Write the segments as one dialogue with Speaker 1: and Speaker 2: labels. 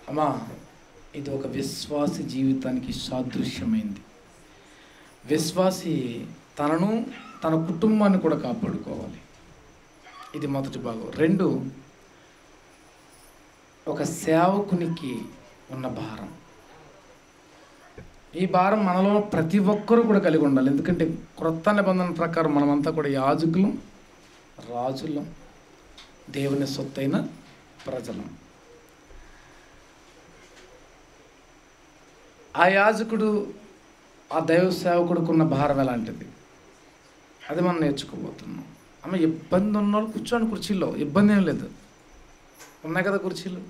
Speaker 1: అమ్మా ఇది ఒక విశ్వాసి జీవితానికి సాదృశ్యమైంది విశ్వాసి తనను తన కుటుంబాన్ని కూడా కాపాడుకోవాలి ఇది మొదటి భాగం రెండు ఒక సేవకునికి ఉన్న భారం ఈ భారం మనలో ప్రతి ఒక్కరూ కూడా కలిగి ఉండాలి ఎందుకంటే క్రొత్త నిబంధన ప్రకారం మనమంతా కూడా యాజకులం రాజులం దేవుని సొత్తైన ప్రజలం ఆ యాజకుడు ఆ దైవ సేవకుడికి ఉన్న భారం ఎలాంటిది అది మనం నేర్చుకోబోతున్నాం అమ్మ ఇబ్బంది ఉన్న వాళ్ళు కూర్చోండి కుర్చీలో ఇబ్బంది ఏం లేదు ఉన్నాయి కదా కుర్చీలు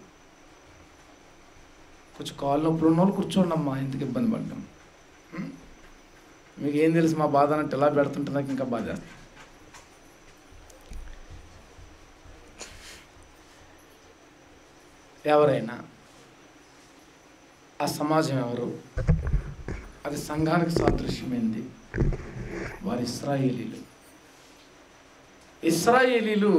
Speaker 1: కొంచెం కాళ్ళు నొప్పులు ఉన్న వాళ్ళు కూర్చోండి అమ్మా ఎందుకు ఇబ్బంది పడ్డాం ఉం? మీకు ఏం తెలుసు మా బాధ అంటే ఎలా పెడుతుంటే నాకు ఇంకా బాధ వేస్తుంది. ఎవరైనా ఆ సమాజం ఎవరు అది సంఘానికి సాదృశ్యమైంది వారి ఇస్రాయేలీలు ఇస్రాయేలీలు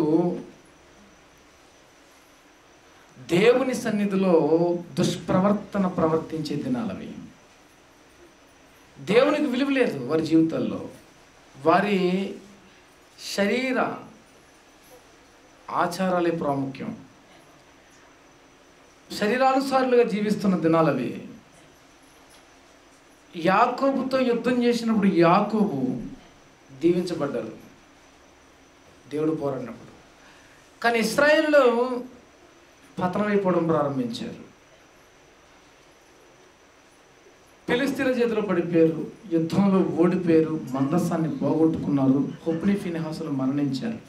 Speaker 1: దేవుని సన్నిధిలో దుష్ప్రవర్తన ప్రవర్తించే దినాలవి దేవునికి విలువ లేదు వారి జీవితాల్లో వారి శరీర ఆచారాలే ప్రాముఖ్యం శరీరానుసారులుగా జీవిస్తున్న దినాలవి యాకోబుతో యుద్ధం చేసినప్పుడు యాకోబు దీవించబడ్డారు దేవుడు పోరాడినప్పుడు కానీ ఇస్రాయేల్లో పతనమైపోవడం ప్రారంభించారు ఫిలిస్తీన్ల చేతిలో పడిపోయారు యుద్ధంలో ఓడిపోయారు మందస్సాన్ని పోగొట్టుకున్నారు హొప్ని ఫినిహాసులు మరణించారు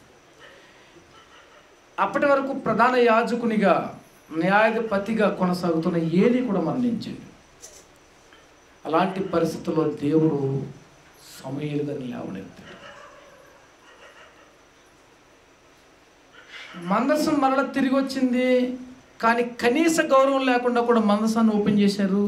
Speaker 1: అప్పటి వరకు ప్రధాన యాజకునిగా న్యాయాధిపతిగా కొనసాగుతున్న ఏలి కూడా మరణించాడు అలాంటి పరిస్థితుల్లో దేవుడు సమయలు గారిని లేవనెత్తాడు మందసం మరల తిరిగి వచ్చింది కానీ కనీస గౌరవం లేకుండా కూడా మందసాన్ని ఓపెన్ చేశారు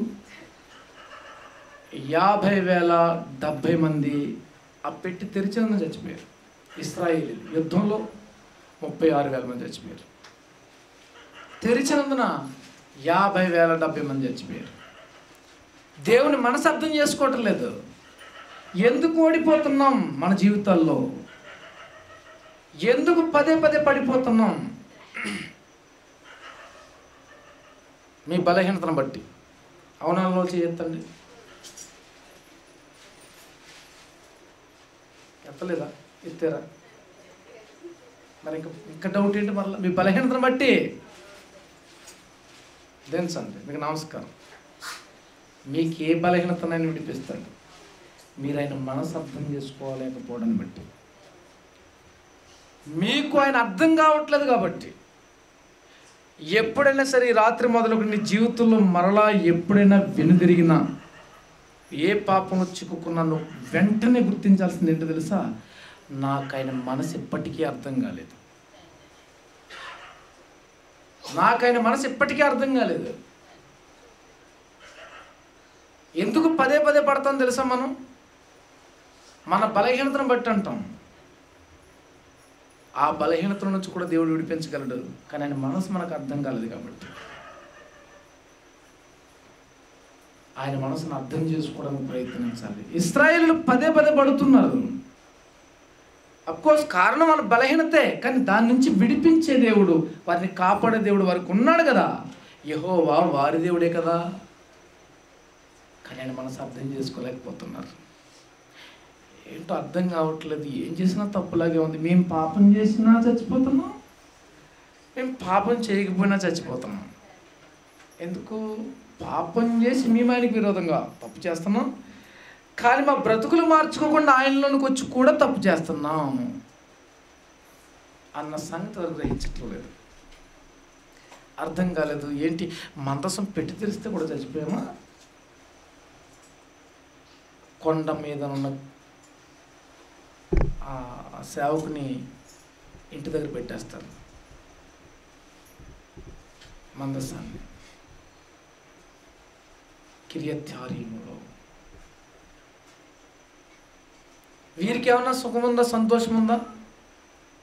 Speaker 1: యాభై వేల డెబ్భై మంది ఆ పెట్టి తెరిచినందున చచ్చిపోయారు ఇస్రాయేలీలు యుద్ధంలో ముప్పై ఆరు వేల మంది చచ్చిపోయారు తెరిచినందున యాభై వేల డెబ్బై మంది చచ్చిపోయారు దేవుని మనసు అర్థం చేసుకోవటం లేదు ఎందుకు ఓడిపోతున్నాం మన జీవితాల్లో ఎందుకు పదే పదే పడిపోతున్నాం మీ బలహీనతను బట్టి అవునాలో చేయొద్దండి ఎత్తలేదా ఎత్తారా మరి ఇంకా ఇంకా డౌట్ ఏంటి మరలా మీ బలహీనతను బట్టి దించండి మీకు నమస్కారం మీకు ఏ బలహీనతనైనా విడిపిస్తాడు మీరు ఆయన మనసు అర్థం చేసుకోలేకపోవడాన్ని బట్టి మీకు ఆయన అర్థం కావట్లేదు కాబట్టి ఎప్పుడైనా సరే ఈ రాత్రి మొదలుకొని నీ జీవితంలో మరలా ఎప్పుడైనా వెనుదిరిగినా ఏ పాపంలో చిక్కుకున్నా నువ్వు వెంటనే గుర్తించాల్సింది ఏంటో తెలుసా నాకు ఆయన మనసు ఎప్పటికీ అర్థం కాలేదు నాకు ఆయన మనసు ఎప్పటికీ అర్థం కాలేదు ఎందుకు పదే పదే పడతాం తెలుసా మనం మన బలహీనతను బట్టి అంటాం ఆ బలహీనత నుంచి కూడా దేవుడు విడిపించగలడు కానీ ఆయన మనసు మనకు అర్థం కాలేదు కాబట్టి ఆయన మనసును అర్థం చేసుకోవడానికి ప్రయత్నించాలి ఇస్రాయేల్ పదే పదే పడుతున్నారు కోర్స్ కారణం వాళ్ళ బలహీనతే కానీ దాని నుంచి విడిపించే దేవుడు వారిని కాపాడే దేవుడు వారికి ఉన్నాడు కదా యహోవా వారి దేవుడే కదా కానీ ఆయన మనసు అర్థం చేసుకోలేకపోతున్నారు ఏంటో అర్థం కావట్లేదు ఏం చేసినా తప్పులాగే ఉంది మేము పాపం చేసినా చచ్చిపోతున్నాం మేము పాపం చేయకపోయినా చచ్చిపోతున్నాం ఎందుకు పాపం చేసి మేము ఆయనకి విరోధంగా తప్పు చేస్తున్నాం కానీ మా బ్రతుకులు మార్చుకోకుండా ఆయనలోనికి వచ్చి కూడా తప్పు చేస్తున్నాం అన్న సంగతి వారు గ్రహించట్లేదు అర్థం కాలేదు ఏంటి మందసం పెట్టి తెరిస్తే కూడా చచ్చిపోయామా కొండ మీద ఉన్న ఆ సేవకుని ఇంటి దగ్గర పెట్టేస్తారు మందస్సాన్ని కిరియత్యారీములో వీరికి ఏమన్నా సుఖం ఉందా సంతోషం ఉందా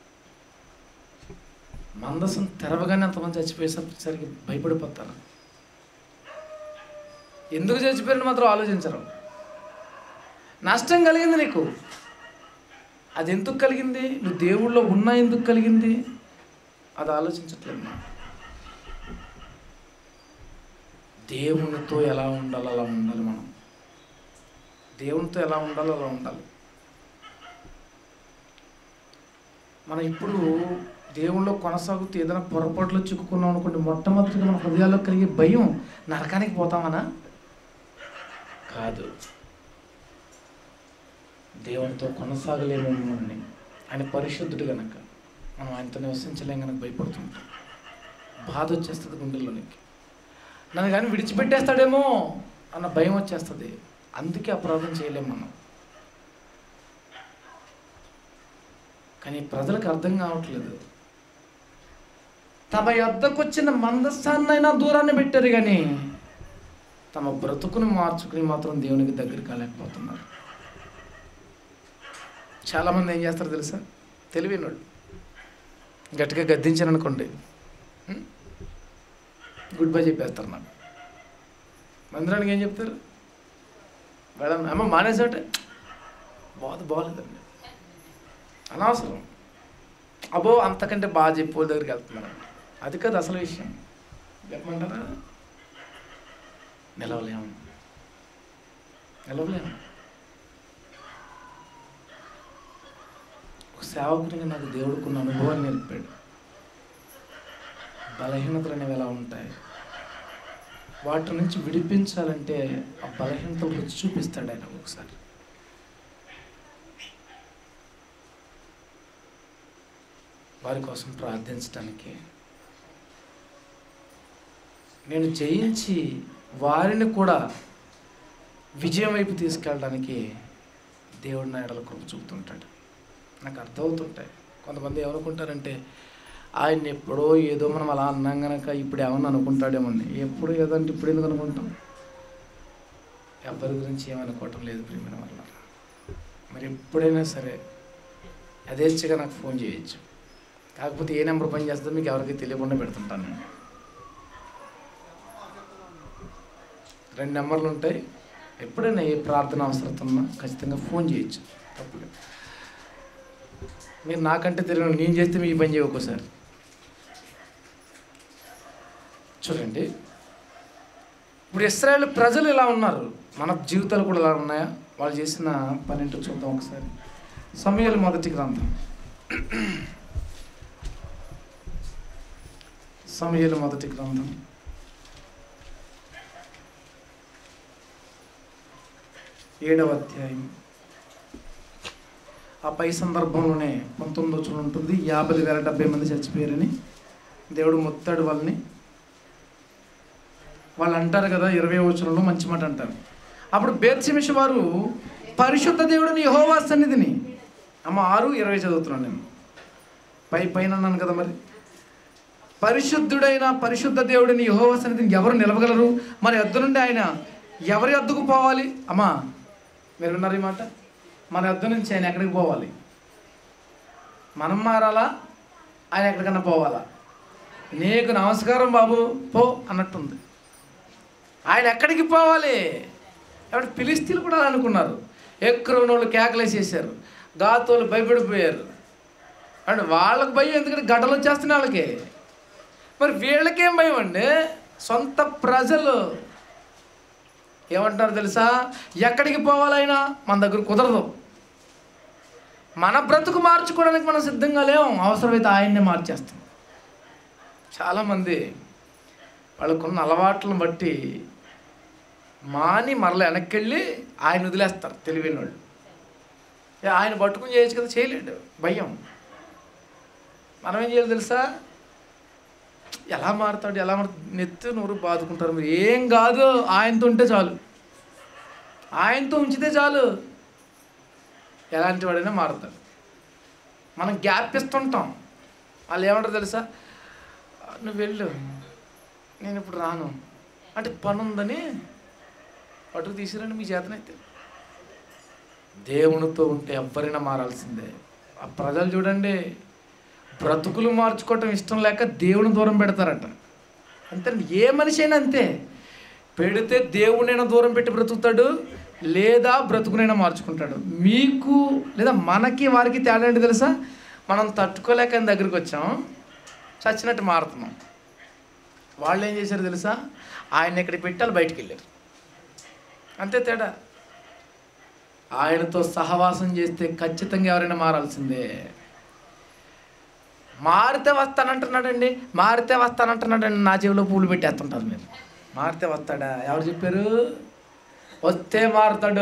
Speaker 1: మందసం తెరవగానే అంతమంది చచ్చిపోయేసరికి భయపడిపోతారు ఎందుకు చచ్చిపోయారని మాత్రం ఆలోచించరు నష్టం కలిగింది నీకు అది ఎందుకు కలిగింది నువ్వు దేవుళ్ళో ఉన్నా ఎందుకు కలిగింది అది ఆలోచించట్లేదు మనం. దేవునితో ఎలా ఉండాలో అలా ఉండాలి మనం దేవునితో ఎలా ఉండాలో అలా ఉండాలి మనం ఇప్పుడు దేవుళ్ళో కొనసాగుతూ ఏదైనా పొరపాట్లు చిక్కుకున్నాం అనుకోండి మొట్టమొదటిగా మన హృదయాల్లో కలిగే భయం నరకానికి పోతామనా కాదు దేవునితో కొనసాగలేమేమో అని ఆయన పరిశుద్ధుడు గనక మనం ఆయనతో నివసించలేం కనుక భయపడుతుంటాం బాధ వచ్చేస్తుంది గుండెల్లోనికి నన్ను కానీ విడిచిపెట్టేస్తాడేమో అన్న భయం వచ్చేస్తుంది అందుకే అపరాధం చేయలేం మనం కానీ ప్రజలకు అర్థం కావట్లేదు తమ యొద్దకు వచ్చిన మందస్థాన్నైనా దూరాన్ని పెట్టారు కానీ తమ బ్రతుకుని మార్చుకుని మాత్రం దేవునికి దగ్గర కాలేకపోతున్నారు చాలామంది ఏం చేస్తారు తెలుసా తెలివైన వాళ్ళు గట్టిగా గద్దించాను అనుకోండి ఉం? గుడ్ బై చెప్పేస్తారు నాకు మందిరానికి ఏం చెప్తారు మేడం అమ్మ మానేసాటే బాధ బాగలేదండి అనవసరం అబ్బో అంతకంటే బాగా చెప్పి వాళ్ళ దగ్గరికి వెళ్తున్నాను అది కాదు అసలు విషయం చెప్పమంటారా నిలవలేము నిలవలేము ఒక సేవకునిగా నాకు దేవుడుకున్న అనుభవాన్ని నేర్పాడు బలహీనతలు అనేవి ఎలా ఉంటాయి వాటి నుంచి విడిపించాలంటే ఆ బలహీనతలు రుచి చూపిస్తాడు ఆయన ఒకసారి వారి కోసం ప్రార్థించడానికి నేను జయించి వారిని కూడా విజయం వైపు తీసుకెళ్ళడానికి దేవుడు నా ఎడల కృప చూపుతుంటాడు నాకు అర్థమవుతుంటాయి కొంతమంది ఏమనుకుంటారంటే ఆయన ఎప్పుడో ఏదో మనం అలా అన్నాం గనక ఇప్పుడు ఏమన్నా అనుకుంటాడేమని ఎప్పుడు ఏదో అంటే ఇప్పుడు ఎందుకు అనుకుంటాం ఎవరి గురించి ఏమనుకోవటం లేదు ప్రియమైన వల్ల మరి ఎప్పుడైనా సరే యథేచ్ఛగా నాకు ఫోన్ చేయొచ్చు కాకపోతే ఏ నెంబర్ పని చేస్తుందో మీకు ఎవరికి తెలియకుండా పెడుతుంటాను నేను రెండు నెంబర్లు ఉంటాయి ఎప్పుడైనా ఏ ప్రార్థన అవసరం ఉన్నా ఖచ్చితంగా ఫోన్ చేయొచ్చు తప్పలేదు మీరు నాకంటే తెలియదు నేను చేస్తే మీ పని చేయ ఒక్కోసారి చూడండి ఇప్పుడు ఇస్రాయేల్ ప్రజలు ఇలా ఉన్నారు మన జీవితాలు కూడా ఇలా ఉన్నాయా వాళ్ళు చేసిన పని ఏంటో చూద్దాం ఒకసారి సమయాలు మొదటి గ్రంథం సమయాలు మొదటి గ్రంథం ఏడవ అధ్యాయం ఆ పై సందర్భంలోనే పంతొమ్మిది వచ్చిన ఉంటుంది యాభై వేల డెబ్బై మంది చచ్చిపోయారని దేవుడు మొత్తాడు వాళ్ళని వాళ్ళు అంటారు కదా ఇరవై వచనంలో మంచి మాట అంటారు అప్పుడు బేర్చిమిష వారు పరిశుద్ధ దేవుడిని యహోవా సన్నిధిని అమ్మ ఆరు ఇరవై చదువుతున్నాను నేను పై పైన అన్నాను కదా మరి పరిశుద్ధుడైన పరిశుద్ధ దేవుడిని యహోవా సన్నిధిని ఎవరు నిలవగలరు మరి ఎద్దు నుండి ఆయన ఎవరి ఎద్దుకు పోవాలి అమ్మా మీరు విన్నారు ఈ మాట మన ఎద్దు నుంచి ఆయన ఎక్కడికి పోవాలి మనం మారాలా ఆయన ఎక్కడికన్నా పోవాలా నీకు నమస్కారం బాబు పో అన్నట్టుంది ఆయన ఎక్కడికి పోవాలి కాబట్టి పిలిస్తీలు కూడా అలా అనుకున్నారు ఎక్కడోళ్ళు కేకలేసేసారు గాతోళ్ళు భయపడిపోయారు అంటే వాళ్ళకి భయం ఎందుకంటే గడ్డలు వచ్చేస్తున్నాయి వాళ్ళకి మరి వీళ్ళకేం భయం అండి సొంత ప్రజలు ఏమంటారు తెలుసా ఎక్కడికి పోవాలైనా మన దగ్గర కుదరదు మన బ్రతుకు మార్చుకోవడానికి మనం సిద్ధంగా లేము అవసరమైతే ఆయన్నే మార్చేస్తాం చాలామంది వాళ్ళకున్న అలవాట్లను బట్టి మాని మరల వెనక్కి వెళ్ళి ఆయన వదిలేస్తారు తెలివైన వాళ్ళు ఏ, ఆయన పట్టుకుని చేయొచ్చు కదా చేయలేడు భయం మనం ఏం చేయాలి తెలుసా ఎలా మారుతాడు ఎలా మారుతాడు నెత్తి నూరు బాదుకుంటారు మీరు ఏం కాదు ఆయనతో ఉంటే చాలు ఆయనతో ఉంచితే చాలు ఎలాంటి వాడైనా మారుతాడు మనం గ్యాప్ ఇస్తుంటాం వాళ్ళు ఏమంటారు తెలుసా నువ్వు వెళ్ళు నేను ఇప్పుడు రాను అంటే పని ఉందని పట్టుకు తీసిరండి మీ చేతనైతే దేవునితో ఉంటే ఎవరైనా మారాల్సిందే ఆ ప్రజలు చూడండి బ్రతుకులు మార్చుకోవటం ఇష్టం లేక దేవుని దూరం పెడతారట అంతే ఏ మనిషి అయినా అంతే పెడితే దేవుడైనా దూరం పెట్టి బ్రతుకుతాడు లేదా బ్రతుకునైనా మార్చుకుంటాడు మీకు లేదా మనకి వారికి తేడా ఏంటి తెలుసా మనం తట్టుకోలేక ఆయన దగ్గరికి వచ్చాం చచ్చినట్టు మారుతున్నాం వాళ్ళు ఏం చేశారు తెలుసా ఆయన ఇక్కడ పెట్టాలి బయటికి వెళ్ళారు అంతే తేడా ఆయనతో సహవాసం చేస్తే ఖచ్చితంగా ఎవరైనా మారాల్సిందే మారితే వస్తానంటున్నాడండి మారితే వస్తానంటున్నాడండి నా చెవిలో పూలు పెట్టేస్తుంటారు మీరు మారితే వస్తాడా ఎవరు చెప్పారు వస్తే మారుతాడు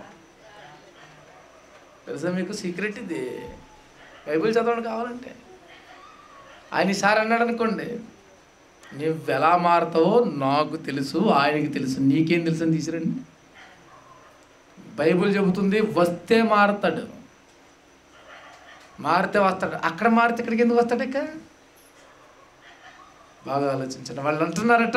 Speaker 1: తెలుసా మీకు సీక్రెట్ ఇది బైబిల్ చదవడం కావాలంటే ఆయన ఈసారి అన్నాడు అనుకోండి నువ్వు ఎలా మారుతావో నాకు తెలుసు ఆయనకి తెలుసు నీకేం తెలుసు అని తీసిరండి బైబిల్ చెబుతుంది వస్తే మారుతాడు మారితే వస్తాడు అక్కడ మారితే ఇక్కడికి ఎందుకు వస్తాడు ఇక బాగా ఆలోచించండి వాళ్ళు అంటున్నారట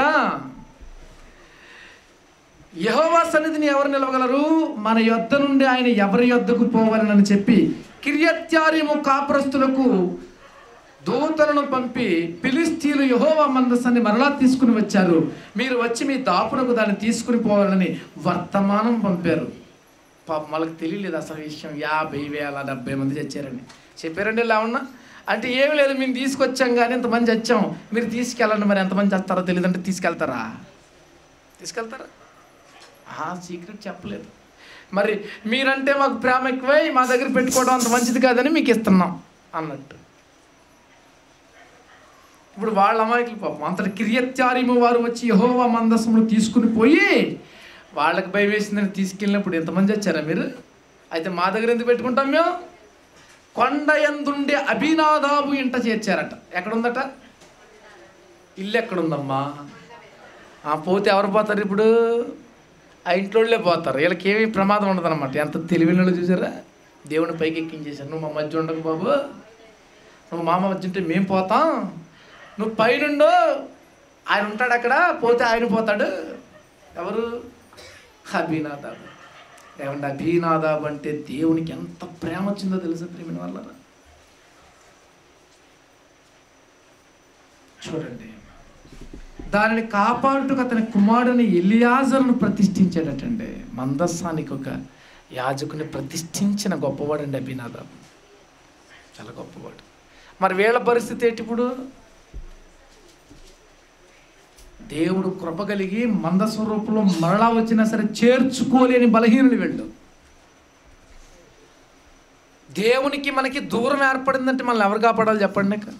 Speaker 1: యహోవా సన్నిధిని ఎవరు నిలవగలరు మన యొద్ద నుండి ఆయన ఎవరి యొద్దకు పోవాలని చెప్పి కిర్యత్యారిము కాపురస్తులకు దూతలను పంపి ఫిలిస్తీన్లు యహోవా మందసాన్ని మరలా తీసుకుని వచ్చారు మీరు వచ్చి మీ దాపునకు దాన్ని తీసుకుని పోవాలని వర్తమానం పంపారు పాప వాళ్ళకి తెలియలేదు అసలు విషయం యాభై వేల డెబ్బై మంది చచ్చారండి చెప్పారండి ఇలా ఉన్నా అంటే ఏమి లేదు మేము తీసుకొచ్చాం కానీ ఇంతమంది చచ్చాం మీరు తీసుకెళ్ళండి మరి ఎంతమంది చేస్తారో తెలియదు అంటే తీసుకెళ్తారా తీసుకెళ్తారా ఆ సీక్రెట్ చెప్పలేదు మరి మీరంటే మాకు ప్రేమ ఎక్కువై మా దగ్గర పెట్టుకోవడం అంత మంచిది కాదని మీకు ఇస్తున్నాం అన్నట్టు ఇప్పుడు వాళ్ళ అమాయకులు పాపం అంతటి కిరియత్యారిము వారు వచ్చి యహోవా మందసమును తీసుకుని పోయి వాళ్ళకి భయం వేసిందని తీసుకెళ్ళినప్పుడు ఎంతమంది వచ్చారా మీరు అయితే మా దగ్గర ఎందుకు పెట్టుకుంటాం మేము కొండ ఎందుండే అభినాదాబు ఇంట చేర్చారట ఎక్కడుందట ఇల్లు ఎక్కడుందమ్మా ఆ పోతే ఎవరు పోతారు ఇప్పుడు ఆ ఇంట్లోళ్ళే పోతారు వీళ్ళకి ఏమీ ప్రమాదం ఉండదు అనమాట ఎంత తెలివినోళ్ళు చూసారా దేవుని పైకి ఎక్కించేశారు నువ్వు మా మధ్య ఉండకు బాబు నువ్వు మా మధ్య ఉంటే మేము పోతాం నువ్వు పైనుండు ఆయన ఉంటాడు అక్కడ పోతే ఆయన పోతాడు ఎవరు అభినాదాబు ఏమంటే అభినాదాబు అంటే దేవునికి ఎంత ప్రేమ వచ్చిందో తెలుసా ప్రేమిన వల్ల చూడండి దానిని కాపాడుటకు అతని కుమారుని ఎలియాజరును ప్రతిష్ఠించాడటండి మందస్సానికి ఒక యాజకుని ప్రతిష్ఠించిన గొప్పవాడండి అభినాదాబు చాలా గొప్పవాడు మరి వీళ్ళ పరిస్థితి ఏంటి ఇప్పుడు దేవుడు కృప కలిగి మంద స్వరూపంలో మరలా వచ్చినా సరే చేర్చుకోలేని బలహీనులు వెళ్ళు దేవునికి మనకి దూరం ఏర్పడిందంటే మనల్ని ఎవరు కాపాడాలి చెప్పండి ఇక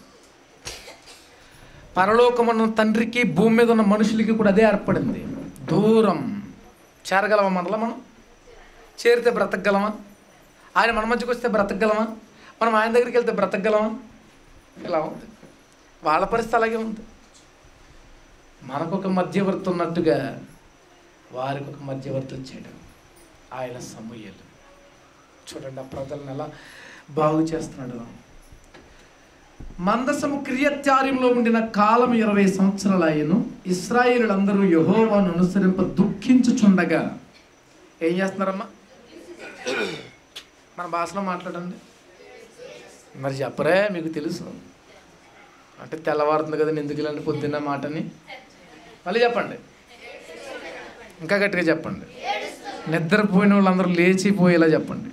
Speaker 1: పరలోకమున్న తండ్రికి భూమి మీద ఉన్న మనుషులకి కూడా అదే ఏర్పడింది దూరం చేరగలమా మనలో మనం చేరితే బ్రతకగలమా ఆయన మన మధ్యకి వస్తే బ్రతకగలమా మనం ఆయన దగ్గరికి వెళ్తే బ్రతకగలమా ఇలా ఉంది వాళ్ళ పరిస్థితి అలాగే ఉంది మనకు ఒక మధ్యవర్తి ఉన్నట్టుగా వారికి ఒక మధ్యవర్తి వచ్చాడు ఆయన సమూహలు చూడండి ఆ ప్రజలను ఎలా బాగు చేస్తున్నాడు మందసము క్రియత్యార్యంలో ఉండిన కాలం ఇరవై సంవత్సరాలయ్యను ఇస్రాయేలులందరూ యహోవాను అనుసరింప దుఃఖించుచుండగా ఏం చేస్తున్నారమ్మా మన భాషలో మాట్లాడండి మరి చెప్పరే మీకు తెలుసు అంటే తెల్లవారుతుంది కదా ఎందుకు ఇలాంటి పొద్దున్న మాటని మళ్ళీ చెప్పండి ఇంకా గట్టిగా చెప్పండి నిద్రపోయిన వాళ్ళందరూ లేచిపోయేలా చెప్పండి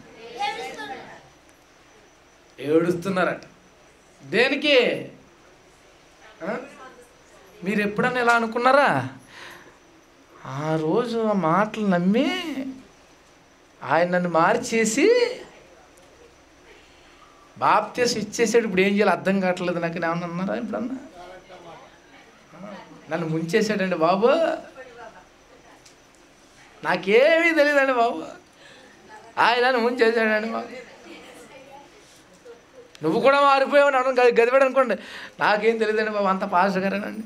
Speaker 1: ఏడుస్తున్నారట దేనికి ఆ? మీరు ఎప్పుడన్నా ఇలా అనుకున్నారా ఆ రోజు ఆ మాటలు నమ్మి ఆయన నన్ను మార్చేసి బాప్తీసం ఇచ్చేసాడు ఇప్పుడు ఏం చేయాలి అర్థం కావట్లేదు నాకు ఏమన్నా అన్నారా ఇప్పుడన్నా నన్ను ముంచేసాడండి బాబు నాకేమీ తెలియదండి బాబు ఆయన నన్ను ముంచేసాడండి బాబు నువ్వు కూడా మారిపోయావు నన్ను గది గదివాడు అనుకోండి నాకేం తెలియదండి బాబు అంత పాస్ గారేనండి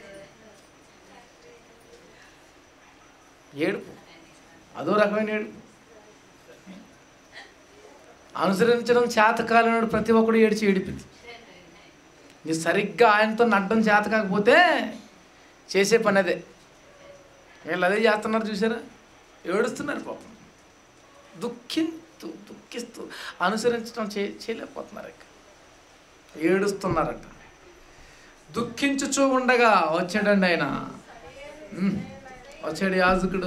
Speaker 1: ఏడుపు అదో రకమైన ఏడుపు అనుసరించడం చేతకాలనాడు ప్రతి ఒక్కడు ఏడిచి ఏడిపింది నీ సరిగ్గా ఆయనతో నడ్డం చేత కాకపోతే చేసే పని అదే వీళ్ళు అదే చేస్తున్నారు చూసారా ఏడుస్తున్నారు పాపం దుఃఖిస్తూ దుఃఖిస్తూ అనుసరించడం చే చేయలేకపోతున్నారు ఇక ఏడుస్తున్నారట దుఃఖించుచూ ఉండగా వచ్చాడండి ఆయన ఉమ్. వచ్చాడు యాజకుడు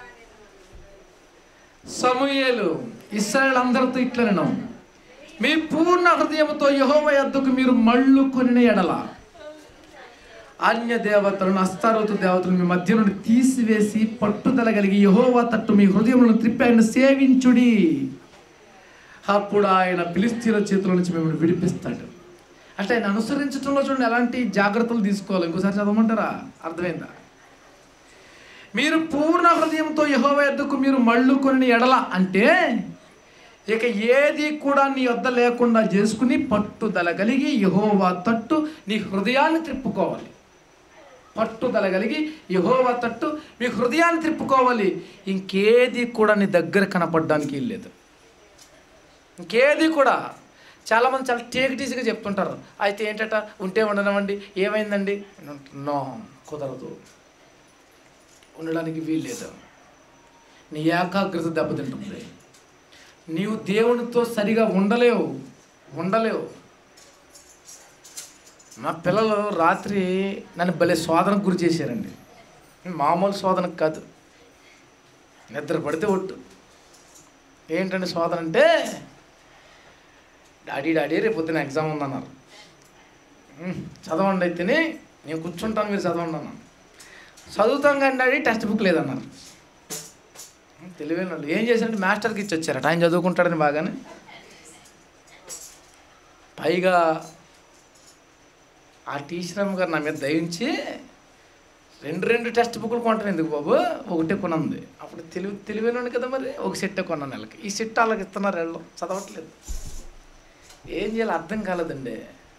Speaker 1: సమూయేలు ఇస్రాయల్ అందరితో ఇట్లనను మీ పూర్ణ హృదయంతో యహోవ యొద్దకు మీరు మళ్ళు కొనిన ఎడల అన్య దేవతలను అస్తారోతు దేవతలను మీ మధ్య నుండి తీసివేసి పట్టుదల కలిగి యహోవా తట్టు మీ హృదయములను త్రిప్పి ఆయన సేవించుడి అప్పుడు ఆయన పిలిస్తీల చేతుల నుంచి మిమ్మల్ని విడిపిస్తాడు అంటే ఆయన అనుసరించడంలో చూడండి ఎలాంటి జాగ్రత్తలు తీసుకోవాలి ఇంకోసారి చదవమంటారా అర్థమైందా మీరు పూర్ణ హృదయంతో యహోవ యొద్దకు మీరు మళ్ళు కొని ఎడల అంటే ఇక ఏది కూడా నీ వద్ద లేకుండా చేసుకుని పట్టుదల కలిగి యహోవా తట్టు నీ హృదయాన్ని త్రిప్పుకోవాలి పట్టుదల కలిగి యహోవా తట్టు మీ హృదయాన్ని త్రిప్పుకోవాలి ఇంకేది కూడా నీ దగ్గర కనపడడానికి లేదు ఇంకేది కూడా చాలామంది చాలా టేకిటీసీగా చెప్తుంటారు అయితే ఏంటట ఉంటే ఉండనివ్వండి ఏమైందండి నో కుదరదు ఉండడానికి వీల్లేదు నీ ఏకాగ్రత దెబ్బతింటుంది నీవు దేవునితో సరిగా ఉండలేవు ఉండలేవు మా పిల్లలు రాత్రి నన్ను భలే శోధనకు గురి చేశారండి మామూలు శోధనకు కాదు నిద్ర పడితే ఒట్టు ఏంటండి శోధన అంటే డాడీ డాడీ రేపు పొద్దున ఎగ్జామ్ ఉందన్నారు "ఉమ్, చదవండి అయితేనే నేను కూర్చుంటాను మీరు చదవండి అన్నాను చదువుతాం కానీ డాడీ టెక్స్ట్ బుక్ లేదన్నారు ఉమ్, తెలివైన వాళ్ళు ఏం చేశారంటే మాస్టర్కి ఇచ్చి వచ్చారట ఆయన చదువుకుంటాడని బాగానే పైగా ఆ టీచర్ అమ్మ గారు నా మీద దయించి రెండు రెండు టెక్స్ట్ బుక్లు కొంటాను ఎందుకు బాబు ఒకటే కొనంది అప్పుడు తెలివి తెలివైన కదా మరి ఒక సెట్టే కొన్నాను నెలకి ఈ సెట్ వాళ్ళకి ఇస్తున్నారు వెళ్ళం చదవట్లేదు ఏం చేయాలి అర్థం కాలేదండి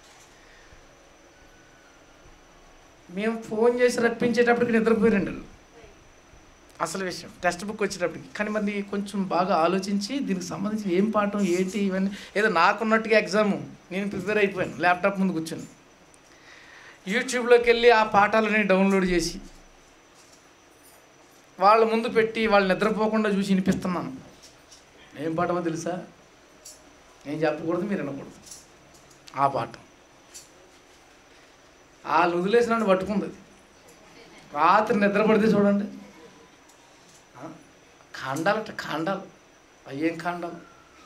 Speaker 1: మేము ఫోన్ చేసి రప్పించేటప్పటికి నిద్రపోయారండి వాళ్ళు. అసలు విషయం టెక్స్ట్ బుక్ వచ్చేటప్పటికి కానీ మరి కొంచెం బాగా ఆలోచించి దీనికి సంబంధించి ఏం పాఠం ఏంటి ఇవన్నీ ఏదో నాకున్నట్టుగా ఎగ్జామ్ నేను ప్రిపేర్ అయిపోయాను ల్యాప్టాప్ ముందు కూర్చొని యూట్యూబ్లోకి వెళ్ళి ఆ పాఠాలని డౌన్లోడ్ చేసి వాళ్ళ ముందు పెట్టి వాళ్ళు నిద్రపోకుండా చూసి వినిపిస్తున్నాను ఏం పాఠమో తెలుసా నేను చెప్పకూడదు మీరు వినకూడదు ఆ పాఠం వాళ్ళు వదిలేసి నన్ను పట్టుకుంది అది రాత్రి నిద్ర పడితే చూడండి ఆ, కాండాలట కాండాలు అయ్యేం కాండాలు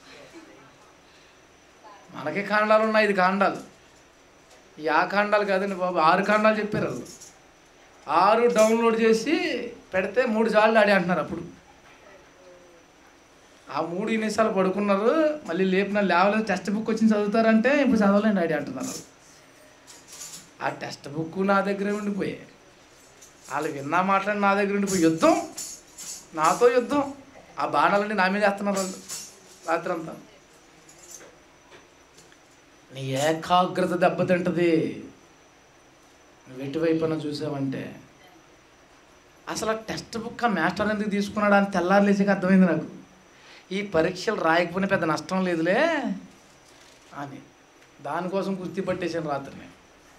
Speaker 1: మనకే కాండాలు ఉన్నాయి ఇది కాండాలు ఈ ఆ కాండాలు కాదండి బాబు ఆరు కాండాలు చెప్పారు వాళ్ళు ఆరు డౌన్లోడ్ చేసి పెడితే మూడు సార్లు ఆడి అంటున్నారు అప్పుడు ఆ మూడు నిమిషాలు పడుకున్నారు మళ్ళీ లేపిన లేవలేదు టెక్స్ట్ బుక్ వచ్చి చదువుతారంటే ఇప్పుడు చదవలేండి ఆడి అంటున్నారు వాళ్ళు. ఆ టెక్స్ట్ బుక్ నా దగ్గరే ఉండిపోయాయి వాళ్ళు విన్నా మాట్లాడి నా దగ్గర ఉండిపోయి యుద్ధం నాతో యుద్ధం ఆ బాణాలన్నీ నా మీద వేస్తున్నారు వాళ్ళు రాత్రి అంతా నీ ఏకాగ్రత దెబ్బతింటది నువ్వు ఎటువైపున చూసావంటే అసలు ఆ టెక్స్ట్ బుక్ ఆ మాస్టర్ ఎందుకు తీసుకున్నాడు అని తెల్లారు లేచాక అర్థమైంది నాకు ఈ పరీక్షలు రాయకపోయినా పెద్ద నష్టం లేదులే అని దానికోసం కుస్తీ పట్టేశాను రాత్రి నేను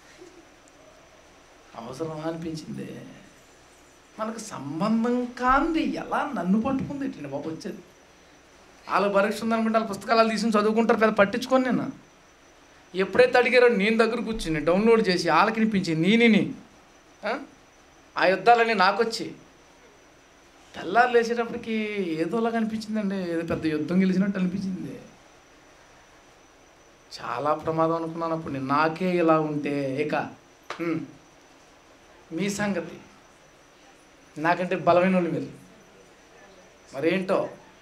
Speaker 1: అవసరమా అనిపించింది మనకు సంబంధం కాంది ఎలా నన్ను పట్టుకుంది ఇట్లా బాబు వచ్చేది వాళ్ళ పరీక్ష ఉందనుకుంటే వాళ్ళ పుస్తకాలు తీసుకుని చదువుకుంటారు పెద్ద పట్టించుకొని నేను ఎప్పుడైతే అడిగారో నేను దగ్గర కూర్చుని డౌన్లోడ్ చేసి వాళ్ళకి వినిపించింది నేనిని ఆ? ఆ యుద్ధాలన్నీ నాకొచ్చి తెల్లారు లేచేటప్పటికి ఏదోలాగా అనిపించిందండి ఏదో పెద్ద యుద్ధం గెలిచినట్టు అనిపించింది చాలా ప్రమాదం అనుకున్నాను అప్పుడు నేను నాకే ఇలా ఉంటే ఇక ఉమ్, మీ సంగతి నాకంటే బలమైన వాళ్ళు మీరు మరేంటో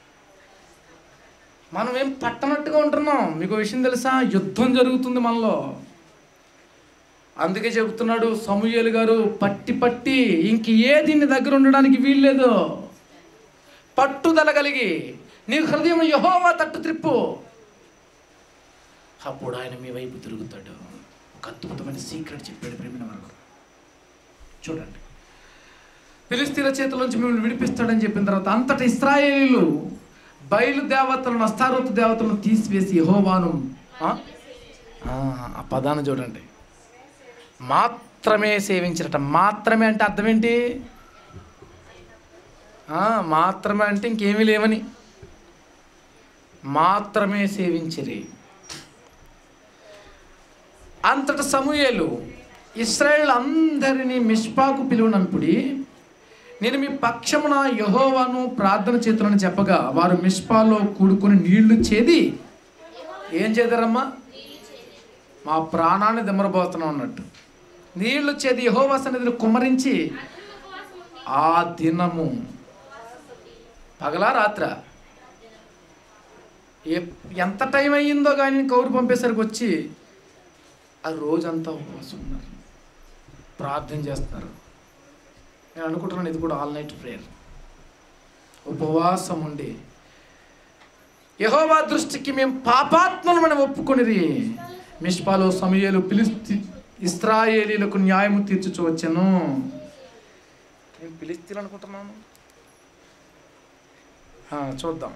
Speaker 1: మనం ఏం పట్టనట్టుగా ఉంటున్నాం మీకు విషయం తెలుసా యుద్ధం జరుగుతుంది మనలో అందుకే చెబుతున్నాడు సమూయేలు గారు పట్టి పట్టి ఇంక ఏది నీ దగ్గర ఉండడానికి వీల్లేదు పట్టుదల కలిగి నీ హృదయం యహోవా తట్టు త్రిప్పు అప్పుడు ఆయన మీ వైపు తిరుగుతాడు ఒక అద్భుతమైన సీక్రెట్ చెప్పాడు ప్రేమిన వాళ్ళు చూడండి ఫిలిస్తీన్ల చేతిలోంచి మిమ్మల్ని విడిపిస్తాడని చెప్పిన తర్వాత అంతటి ఇస్రాయేలీలు బయలు దేవతలను అస్తారోతు దేవతలను తీసివేసి యహోవాను ఆ? ఆ, ఆ పదాన్ని చూడండి మాత్రమే సేవించినట మాత్రమే అంటే అర్థం ఏంటి ఆ, మాత్రమే అంటే ఇంకేమీ లేవని మాత్రమే సేవించిరి అంతట సమూయేలు ఇస్రాయేల్ అందరినీ మిష్పాకు పిలువనంపుడి నేను మీ పక్షమున యహోవాను ప్రార్థన చేతులని చెప్పగా వారు మిష్పాలో కూడుకొని నీళ్లు చేది ఏం చేద్దారమ్మా మా ప్రాణాన్ని దిమ్మరబోతున్నాం అన్నట్టు నీళ్లు చేది యహోవా సన్నిధిని కుమ్మరించి ఆ దినము పగలా రాత్ర ఏ- ఎంత టైం అయ్యిందో కానీ కౌరు పంపేసరికి వచ్చి ఆ రోజంతా ఉపవాసం ఉన్నారు ప్రార్థన చేస్తున్నారు నేను అనుకుంటున్నాను ఇది కూడా ఆల్ నైట్ ప్రేయర్ ఉపవాసం ఉండి యహోవా దృష్టికి మేము పాపాత్మలమని ఒప్పుకొనిది మిష్పాలో సమయాలు పిలిస్తి ఇస్రాయేలీలకు న్యాయము తీర్చుచు వచ్చాను నేను పిలిస్తీలు అనుకుంటున్నాను ఆ, చూద్దాం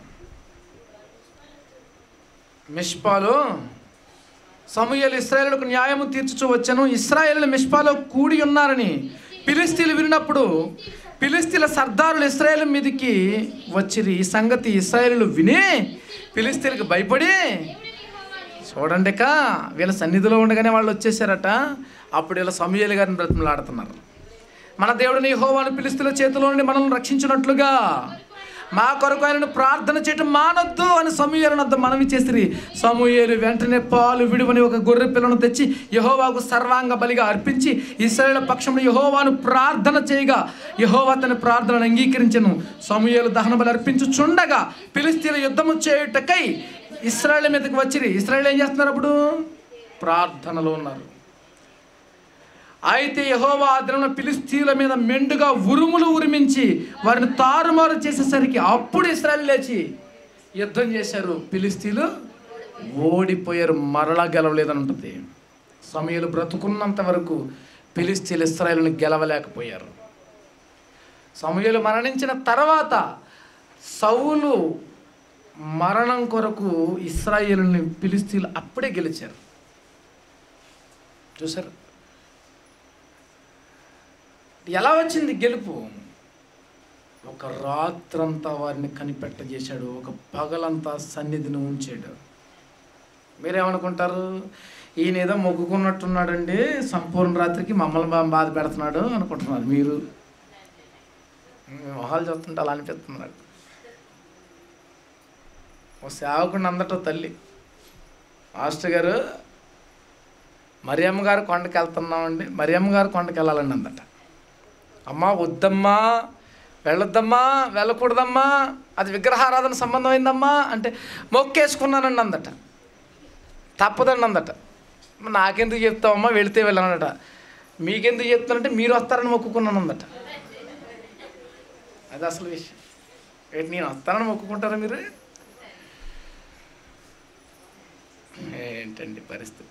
Speaker 1: మిష్పాలో సమూయేలు ఇస్రాయేలుకు న్యాయము తీర్చుచు వచ్చాను ఇస్రాయేలు మిష్పాలో కూడి ఉన్నారని పిలిస్తీలు విన్నప్పుడు పిలిస్తీల సర్దారులు ఇస్రాయేల్ మీదకి వచ్చిరి ఈ సంగతి ఇస్రాయేలు విని పిలిస్తీలకు భయపడి చూడండిక వీళ్ళ సన్నిధిలో ఉండగానే వాళ్ళు వచ్చేసారట అప్పుడు వీళ్ళ సమూయేలు గారిని బ్రతిమలాడుతున్నారు మన దేవుడిని హోవాను పిలిస్తుల చేతిలో నుండి మనల్ని రక్షించినట్లుగా మా కొరకు ఆయనను ప్రార్థన చేయటం మానొద్దు అని సమూయేలు వద్ద మనవి చేసిరి సమూయేలు వెంటనే పాలు విడువని ఒక గొర్రె పిల్లను తెచ్చి యహోవాకు సర్వాంగ బలిగా అర్పించి ఇస్రాయేల్ పక్షంలో యహోవాను ప్రార్థన చేయగా యహోవా తన ప్రార్థనను అంగీకరించను సమూయేలు దహన బలి అర్పించుచుండగా పిలిస్తీల యుద్ధము చేయుటకై ఇస్రాయేల్ మీదకి వచ్చిరి ఇస్రాయేల్ ఏం చేస్తున్నారు అప్పుడు ప్రార్థనలో ఉన్నారు అయితే యహోవా ఆ దినమున ఫిలిస్తీన్ల మీద మెండుగా ఉరుములు ఉరిమించి వారిని తారుమారు చేసేసరికి అప్పుడు ఇస్రాయల్ లేచి యుద్ధం చేశారు ఫిలిస్తీన్లు ఓడిపోయారు మరలా గెలవలేదని ఉంటుంది సమయాలు బ్రతుకున్నంత వరకు ఫిలిస్తీన్లు ఇస్రాయల్ని గెలవలేకపోయారు సమయాలు మరణించిన తర్వాత సౌలు మరణం కొరకు ఇస్రాయేలుని ఫిలిస్తీన్లు అప్పుడే గెలిచారు చూసారు ఎలా వచ్చింది గెలుపు ఒక రాత్రంతా వారిని కనిపెట్టజేశాడు ఒక పగలంతా సన్నిధిని ఉంచాడు మీరేమనుకుంటారు ఈయన ఏదో మొక్కుకున్నట్టున్నాడండి సంపూర్ణ రాత్రికి మమ్మల్ని బా- బాధ పెడుతున్నాడు అనుకుంటున్నారు మీరు మీ మొహాలు చూస్తుంటే అలా అనిపిస్తున్నాడు ఓ సేవకుడిని అందటో తల్లి మాస్టర్ గారు మరియమ్మ గారు కొండకి వెళ్తున్నామండి మరియమ్మ గారు కొండకి వెళ్ళాలండి అందట అమ్మా వద్దమ్మా వెళ్ళొద్దమ్మా వెళ్ళకూడదమ్మా అది విగ్రహారాధన సంబంధమైందమ్మా అంటే మొక్కేసుకున్నానండి అందట తప్పదండి అందట "మరి నాకెందుకు చెప్తావమ్మా వెళితే వెళ్ళానట మీకెందుకు చెప్తానంటే మీరు వస్తారని మొక్కుకున్నాను అందట అది అసలు విషయం ఏంటి నేను వస్తానని మొక్కుకుంటారా మీరు ఏంటండి పరిస్థితి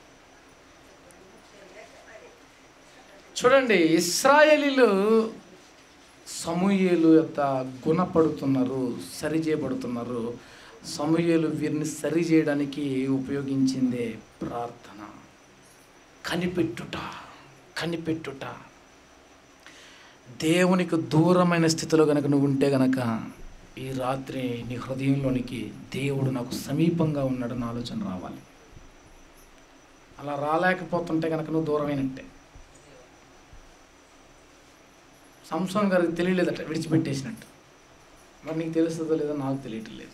Speaker 1: చూడండి ఇస్రాయేలీలు సమూయేలు యొక్క గుణపడుతున్నారు సరి చేయబడుతున్నారు సమూయేలు వీరిని సరి చేయడానికి ఉపయోగించిందే ప్రార్థన కనిపెట్టుట కనిపెట్టుట దేవునికి దూరమైన స్థితిలో కనుక నువ్వు ఉంటే గనక ఈ రాత్రి నీ హృదయంలోనికి దేవుడు నాకు సమీపంగా ఉన్నాడన్న ఆలోచన రావాలి అలా రాలేకపోతుంటే కనుక నువ్వు దూరమైనట్టే సంసోన్ గారికి తెలియలేదట విడిచిపెట్టేసినట్టు మరి నీకు తెలుస్తుందో లేదో నాకు తెలియటం లేదు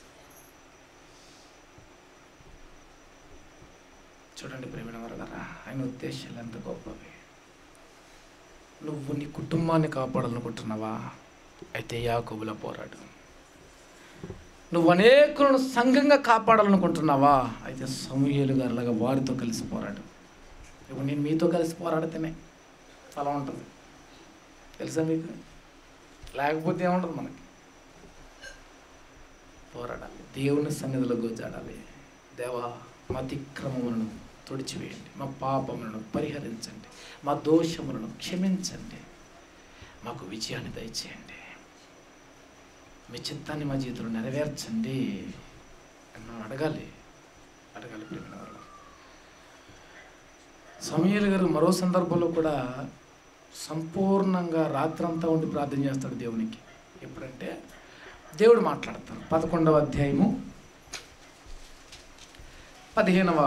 Speaker 1: చూడండి ప్రేమిన వరదరా ఆయన ఉద్దేశాలు ఎంత గొప్పవి నువ్వు నీ కుటుంబాన్ని కాపాడాలనుకుంటున్నావా అయితే యాకోబుల పోరాడు నువ్వు అనేకులను సంఘంగా కాపాడాలనుకుంటున్నావా అయితే సమూహేలు గారిలాగా వారితో కలిసి పోరాడు ఇప్పుడు నేను మీతో కలిసి పోరాడితేనే అలా ఉంటుంది తెలుసా మీకు లేకపోతే ఏముండదు మనకి పోరాడాలి దేవుని సన్నిధిలో గోజాడాలి దేవా మా అతిక్రమములను తుడిచివేయండి మా పాపములను పరిహరించండి మా దోషములను క్షమించండి మాకు విజయాన్ని దయచేయండి మీ చిత్తాన్ని మా జీవితంలో నెరవేర్చండి అని మనం అడగాలి అడగాలి ప్రేమ వాళ్ళు సమీర్ గారు మరో సందర్భంలో కూడా సంపూర్ణంగా రాత్రంతా ఉండి ప్రార్థన చేస్తాడు దేవునికి ఎప్పుడంటే దేవుడు మాట్లాడతారు పదకొండవ అధ్యాయము పదిహేనవ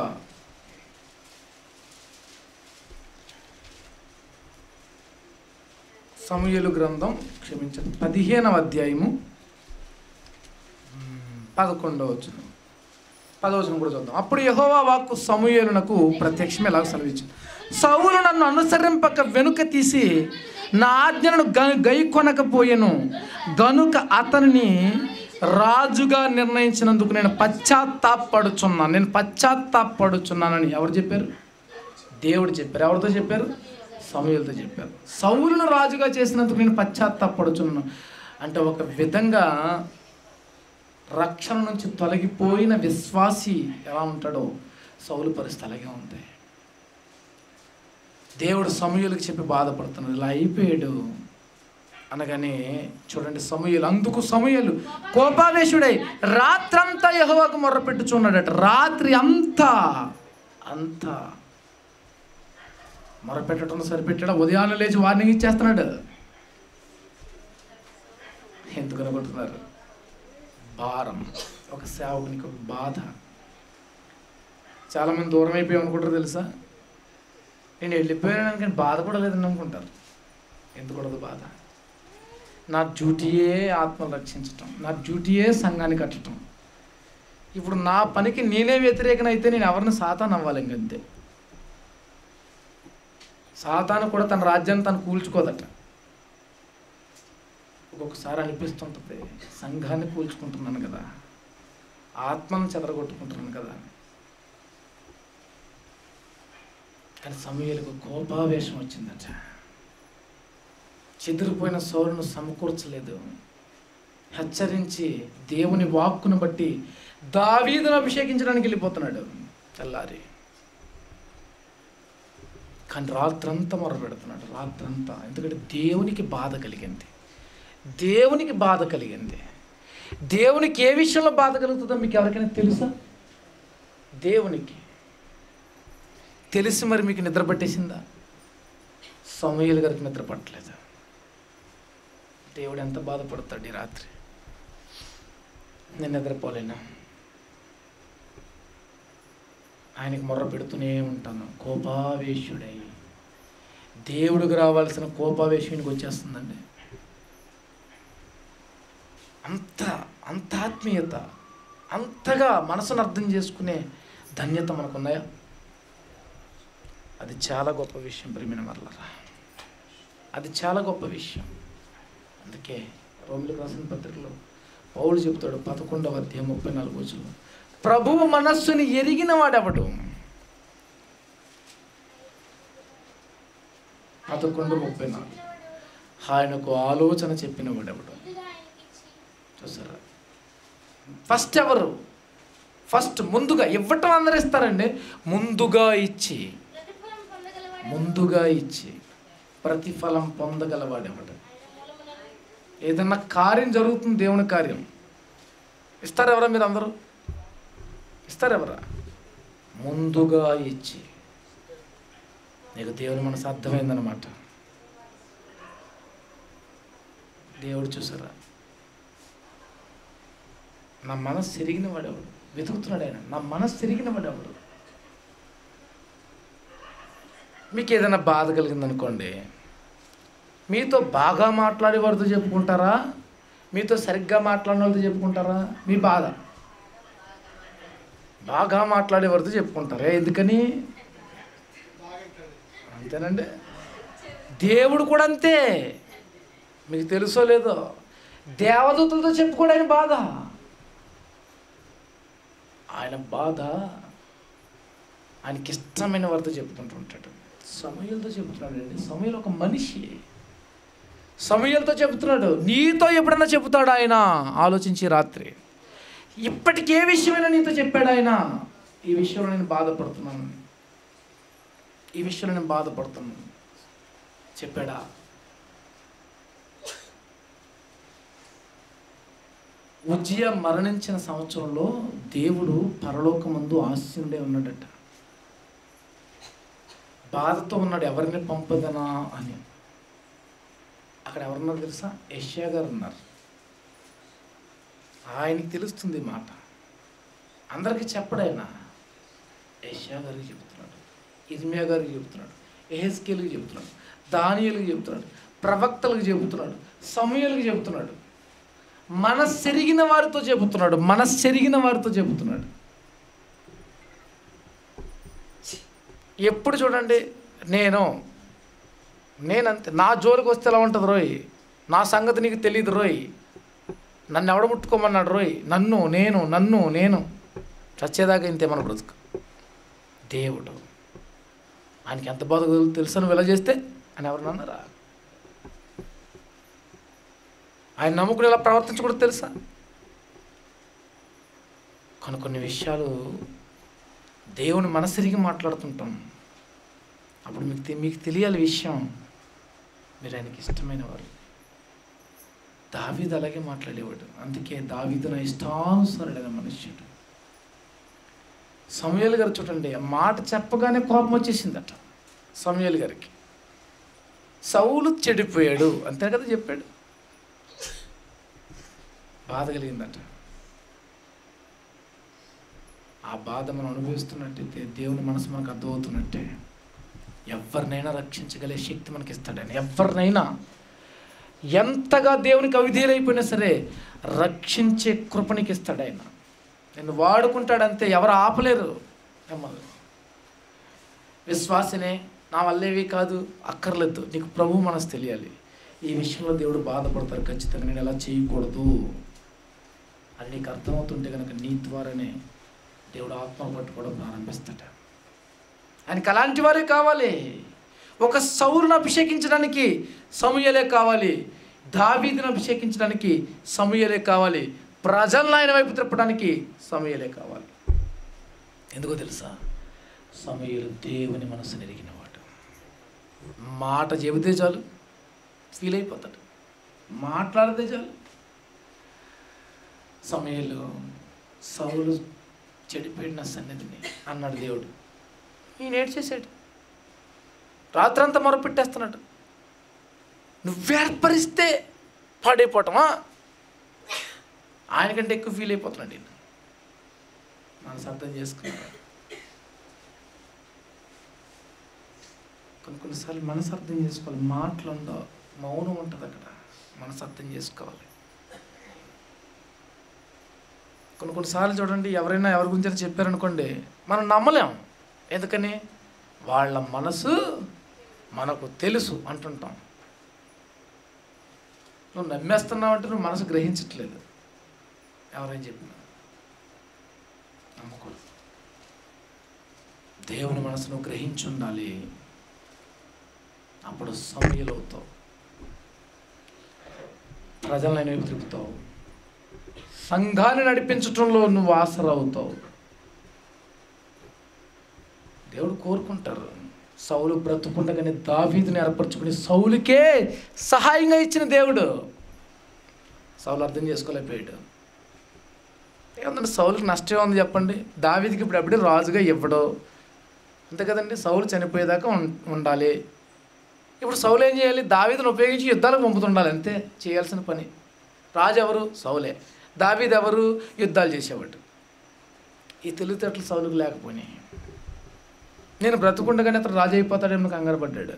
Speaker 1: సమూయేలు గ్రంథం క్షమించండి పదిహేనవ అధ్యాయము పదకొండవ వచనం పదవచనం కూడా చూద్దాం అప్పుడు యహోవా వాక్కు సమూయేలునకు ప్రత్యక్షం ఎలాగ సెలవిచ్చింది సౌలు నన్ను అనుసరింపక వెనుక తీసి నా ఆజ్ఞలను గ గై కొనకపోయాను గనుక అతనిని రాజుగా నిర్ణయించినందుకు నేను పశ్చాత్తాపడుచున్నాను నేను పశ్చాత్తాపడుచున్నానని ఎవరు చెప్పారు దేవుడు చెప్పారు ఎవరితో చెప్పారు సమూహలతో చెప్పారు సౌలును రాజుగా చేసినందుకు నేను పశ్చాత్తాపడుచున్నాను అంటే ఒక విధంగా రక్షణ నుంచి తొలగిపోయిన విశ్వాసి ఎలా ఉంటాడో సౌలు పరిస్థితి అలాగే ఉంది దేవుడు సమూహలకు చెప్పి బాధపడుతున్నాడు ఇలా అయిపోయాడు అనగానే చూడండి సమూహలు అందుకు సమూహలు కోపావేశుడై రాత్రంతా యహోవాకు మొర్రపెట్టుచున్నాడట రాత్రి అంతా అంతా మొరపెట్టడం సరిపెట్టడం ఉదయాన్నే లేచి వార్నింగ్ ఇచ్చేస్తున్నాడు ఎందుకు అనుకుంటున్నారు భారం ఒక సేవకునికి ఒక బాధ చాలామంది దూరం అయిపోయి అనుకుంటారు తెలుసా నేను వెళ్ళిపోయాను కానీ బాధ కూడా లేదని అనుకుంటారు ఎందుకు కూడదు బాధ నా డ్యూటీయే ఆత్మను రక్షించటం నా డ్యూటీయే సంఘాన్ని కట్టడం ఇప్పుడు నా పనికి నేనే వ్యతిరేకనైతే నేను ఎవరిని సాతాన్ అవ్వాలి ఇంకంతే సాతాను కూడా తన రాజ్యాన్ని తను కూల్చుకోదట ఒక్కొక్కసారి అనిపిస్తుంటుంది సంఘాన్ని కూల్చుకుంటున్నాను కదా ఆత్మను చెదరగొట్టుకుంటున్నాను కదా అని. కానీ సమయాలకు కోపావేశం వచ్చిందట చెదిరిపోయిన సౌరును సమకూర్చలేదు హెచ్చరించి దేవుని వాక్కును బట్టి దావీదును అభిషేకించడానికి వెళ్ళిపోతున్నాడు తెల్లారి కానీ రాత్రంతా మొర పెడుతున్నాడు రాత్రంతా ఎందుకంటే దేవునికి బాధ కలిగింది దేవునికి బాధ కలిగింది దేవునికి ఏ విషయంలో బాధ కలుగుతుందో మీకు ఎవరికైనా తెలుసా దేవునికి తెలిసి మరి మీకు నిద్ర పట్టేసిందా సమూహలు గారికి నిద్ర పట్టలేదు దేవుడు ఎంత బాధపడతాడు ఈ రాత్రి నేను నిద్రపోలేను ఆయనకి మొర్ర పెడుతూనే ఉంటాను కోపావేశుడై దేవుడికి రావాల్సిన కోపావేశునికి వచ్చేస్తుందండి అంత అంత ఆత్మీయత అంతగా మనసును అర్థం చేసుకునే ధన్యత మనకున్నాయా అది చాలా గొప్ప విషయం ప్రేమిన మరలరా అది చాలా గొప్ప విషయం అందుకే రోమిలకు రాసిన పత్రికలో పౌలు చెబుతాడు పదకొండవ అధ్యాయం ముప్పై నాలుగు రోజుల్లో ప్రభువు మనస్సుని ఎరిగిన వాడెవడు పదకొండు ముప్పై నాలుగు ఆయనకు ఆలోచన చెప్పిన వాడెవడు చూసారా ఫస్ట్ ఎవరు ఫస్ట్ ముందుగా ఇవ్వటం అందరు ఇస్తారండి ముందుగా ఇచ్చి ముందుగా ఇచ్చి ప్రతిఫలం పొందగలవాడెవడు ఏదన్నా కార్యం జరుగుతుంది దేవుని కార్యం ఇస్తారు ఎవరా మీరు అందరూ ఇస్తారు ఎవరా ముందుగా ఇచ్చి నీకు దేవుని మనసు అర్థమైందనమాట దేవుడు చూసారా నా మనసు తిరిగిన వాడెవడు వెతుకుతున్నాడు ఆయన నా మనసు తిరిగిన వాడెవడు మీకు ఏదైనా బాధ కలిగిందనుకోండి మీతో బాగా మాట్లాడే వారితో చెప్పుకుంటారా మీతో సరిగ్గా మాట్లాడిన వాళ్ళతో చెప్పుకుంటారా మీ బాధ బాగా మాట్లాడే వారితో చెప్పుకుంటారా ఎందుకని అంతేనండి దేవుడు కూడా అంతే మీకు తెలుసో లేదో దేవదూతలతో చెప్పుకోవడానికి బాధ ఆయన బాధ ఆయనకి ఇష్టమైన వారితో చెప్పుకుంటూ ఉంటాడు సమయంతో చెబుతున్నాడు అండి సమయంలో ఒక మనిషి సమయంతో చెబుతున్నాడు నీతో ఎప్పుడన్నా చెబుతాడు ఆయన ఆలోచించి రాత్రి ఇప్పటికి ఏ విషయమైనా నీతో చెప్పాడు ఆయన ఈ విషయంలో నేను బాధపడుతున్నాను ఈ విషయంలో నేను బాధపడుతున్నాను చెప్పాడా ఉజ్జియ మరణించిన సంవత్సరంలో దేవుడు పరలోకమందు ఆశీనుడే ఉన్నాడట బాధతో ఉన్నాడు ఎవరిని పంపదనా అని అక్కడ ఎవరున్నారు తెలుసా యష్యా గారు ఉన్నారు ఆయనకి తెలుస్తుంది ఈ మాట అందరికీ చెప్పడు ఆయన యష్యా గారికి చెప్తున్నాడు ఇర్మియా గారికి చెప్తున్నాడు ఎహెస్కేల్కి చెప్తున్నాడు దానియలకు చెప్తున్నాడు ప్రవక్తలకు చెబుతున్నాడు సమయాలకు చెబుతున్నాడు మనస్సెరిగిన వారితో చెబుతున్నాడు మనస్సెరిగిన వారితో చెబుతున్నాడు ఎప్పుడు చూడండి నేను నేనంతే నా జోలికి వస్తే ఎలా ఉంటుంది రోయ్ నా సంగతి నీకు తెలియదు రోయ్ నన్ను ఎవడ ముట్టుకోమన్నాడు రోయ్ నన్ను నేను నన్ను నేను చచ్చేదాకా ఇంతే మన బ్రతుకు దేవుడు ఆయనకి ఎంత బాధ తెలుసు నువ్వు ఇలా చేస్తే అని ఎవరు అన్నారా ఆయన నమ్ముకుని ఇలా ప్రవర్తించకూడదు తెలుసా కొన్ని కొన్ని విషయాలు దేవుని మనసిరిగి మాట్లాడుతుంటాం అప్పుడు మీకు తె- మీకు తెలియాలి విషయం మీరు ఆయనకి ఇష్టమైన వారు దావీదు అలాగే మాట్లాడేవాడు అందుకే దావీదు నా ఇష్టానుసారుడైన మనుష్యుడు సమయలు గారు చూడండి ఆ మాట చెప్పగానే కోపం వచ్చేసిందట సమయలు గారికి సౌలు చెడిపోయాడు అంతే కదా చెప్పాడు బాధ కలిగిందట ఆ బాధ మనం అనుభవిస్తున్నట్టయితే దేవుని మనసు మనకు అర్థమవుతున్నట్టే ఎవరినైనా రక్షించగలే శక్తి మనకి ఇస్తాడని ఎవరినైనా ఎంతగా దేవునికి అవిధేయులైపోయినా సరే రక్షించే కృపనికి ఇస్తాడు ఆయన నేను వాడుకుంటాడంతే ఎవరు ఆపలేరు మిమ్మల్ని విశ్వాసనే నా వల్లేవి కాదు అక్కర్లేదు నీకు ప్రభు మనసు తెలియాలి ఈ విషయంలో దేవుడు బాధపడతారు ఖచ్చితంగా నేను ఎలా చేయకూడదు అని నీకు అర్థమవుతుంటే కనుక నీ ద్వారానే దేవుడు ఆత్మను పట్టుకోవడం ప్రారంభిస్తాడు ఆయనకి అలాంటి వారే కావాలి ఒక సౌరును అభిషేకించడానికి సమయలే కావాలి దావీదును అభిషేకించడానికి సమయలే కావాలి ప్రజలను ఆయన వైపు తిప్పడానికి సమయలే కావాలి ఎందుకో తెలుసా సమయలు దేవుని మనసు నెరిగినవాడు మాట చెబితే చాలు ఫీల్ అయిపోతాడు మాట్లాడితే చాలు సమయంలో సౌలు చెడిపోయిన సన్నిధిని అన్నాడు దేవుడు ఈయన ఏడ్చేసాడు రాత్రంతా మొరపెట్టేస్తున్నాడు నువ్వేర్పరిస్తే పాడైపోవటమా ఆయనకంటే ఎక్కువ ఫీల్ అయిపోతున్నాడు ఈయన మనసు అర్థం చేసుకున్నాడు కొన్ని కొన్నిసార్లు మనసు అర్థం చేసుకోవాలి మాటలు ఉండవు మౌనం ఉంటుంది అక్కడ మనసు అర్థం చేసుకోవాలి కొన్ని కొన్నిసార్లు చూడండి ఎవరైనా ఎవరి గురించి చెప్పారనుకోండి మనం నమ్మలేం ఎందుకని వాళ్ళ మనసు మనకు తెలుసు అంటుంటాం నువ్వు నమ్మేస్తున్నావు అంటే నువ్వు మనసు గ్రహించట్లేదు ఎవరైనా చెప్పినా నమ్మకూడదు దేవుని మనసు నువ్వు గ్రహించి ఉండాలి అప్పుడు సమయలు అవుతావు ప్రజలను వైపు తిప్పుతావు సంఘాన్ని నడిపించటంలో నువ్వు ఆసరవుతావు దేవుడు కోరుకుంటారు సౌలు బ్రతుకుండగానే దావీదుని ఏర్పరచుకుని సౌలుకే సహాయంగా ఇచ్చిన దేవుడు సౌలు అర్థం చేసుకోలేకపోయాడు ఏమంటే సౌలుకి నష్టం ఉంది చెప్పండి దావీదికి ఇప్పుడు అప్పుడే రాజుగా ఇవ్వడు అంతే కదండి సౌలు చనిపోయేదాకా ఉం- ఉండాలి ఇప్పుడు సౌలు ఏం చేయాలి దావీదును ఉపయోగించి యుద్ధాలకు పంపుతుండాలి అంతే చేయాల్సిన పని రాజు ఎవరు సౌలే దావీద్ ఎవరు యుద్ధాలు చేసేవాడు ఈ తెలివితేటలు సౌలుకు లేకపోయినాయి నేను బ్రతుకుండగానే అతను రాజు అయిపోతాడేమో కంగారు పడ్డాడు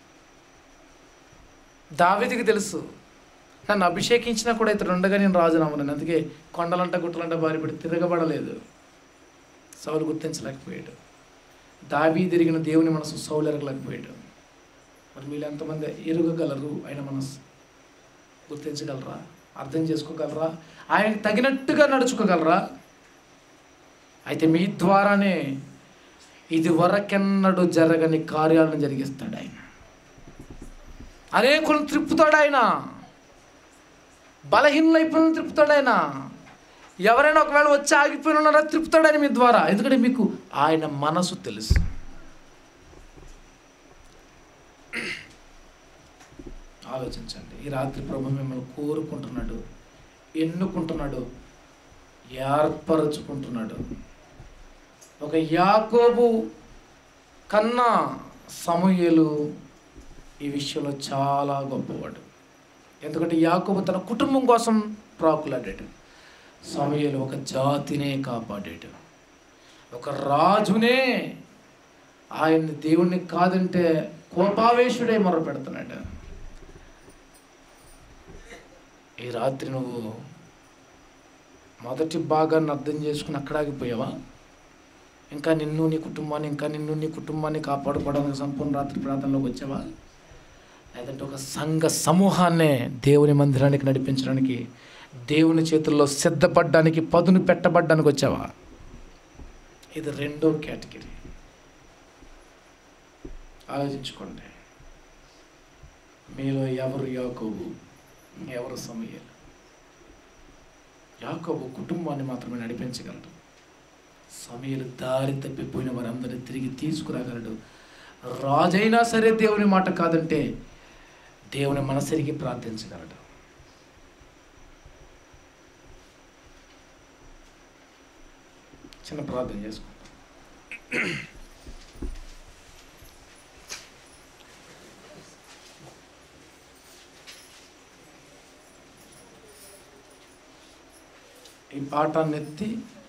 Speaker 1: దావీదికి తెలుసు నన్ను అభిషేకించినా కూడా ఇతడు ఉండగా నేను రాజు నమ్మను అందుకే కొండలంట గుట్టలంట బారిపడి తిరగబడలేదు సౌలు గుర్తించలేకపోయాడు దావీ తిరిగిన దేవుని మనసు సౌలు ఎరగలేకపోయాడు మరి మీరు ఎంతమంది ఎరుగగలరు ఆయన మనసు గుర్తించగలరా అర్థం చేసుకోగలరా ఆయనకు తగినట్టుగా నడుచుకోగలరా అయితే మీ ద్వారానే ఇది వరకెన్నడూ జరగని కార్యాలను జరిగిస్తాడు ఆయన అనేకులను త్రిప్పుతాడు ఆయన బలహీనలైపోయిన త్రిప్పుతాడు ఆయన ఎవరైనా ఒకవేళ వచ్చి ఆగిపోయిన ఉన్నారా త్రిప్పుతాడు ఆయన మీ ద్వారా ఎందుకంటే మీకు ఆయన మనసు తెలుసు ఆలోచించండి ఈ రాత్రి ప్రభు మిమ్మల్ని కోరుకుంటున్నాడు ఎన్నుకుంటున్నాడు ఏర్పరచుకుంటున్నాడు ఒక యాకోబు కన్నా సమూయేలు ఈ విషయంలో చాలా గొప్పవాడు ఎందుకంటే యాకోబు తన కుటుంబం కోసం ప్రాకులాడాడు సమూయేలు ఒక జాతినే కాపాడాడు ఒక రాజునే ఆయన్ని దేవుణ్ణి కాదంటే కోపావేశుడే మొరపెడుతున్నాడు ఈ రాత్రి నువ్వు మొదటి భాగాన్ని అర్థం చేసుకుని అక్కడ ఆగిపోయావా ఇంకా నిన్ను నీ కుటుంబాన్ని ఇంకా నిన్ను నీ కుటుంబాన్ని కాపాడుకోవడానికి సంపూర్ణ రాత్రి ప్రార్థనలోకి వచ్చావా లేదంటే ఒక సంఘ సమూహాన్నే దేవుని మందిరానికి నడిపించడానికి దేవుని చేతుల్లో సిద్ధపడ్డానికి పదును పెట్టబడ్డానికి వచ్చావా ఇది రెండో కేటగిరీ ఆలోచించుకోండి మీలో ఎవరు యాకోబు ఎవరు సమయాలు యాకోబు కుటుంబాన్ని మాత్రమే నడిపించగలడు సమయలు దారి తప్పిపోయిన వారందరినీ తిరిగి తీసుకురాగలడు రాజైనా సరే దేవుని మాట కాదంటే దేవుని మనసరిగి ప్రార్థించగలడు చిన్న ప్రార్థన చేసుకుంటాం ఈ పాఠాన్ని ఎత్తి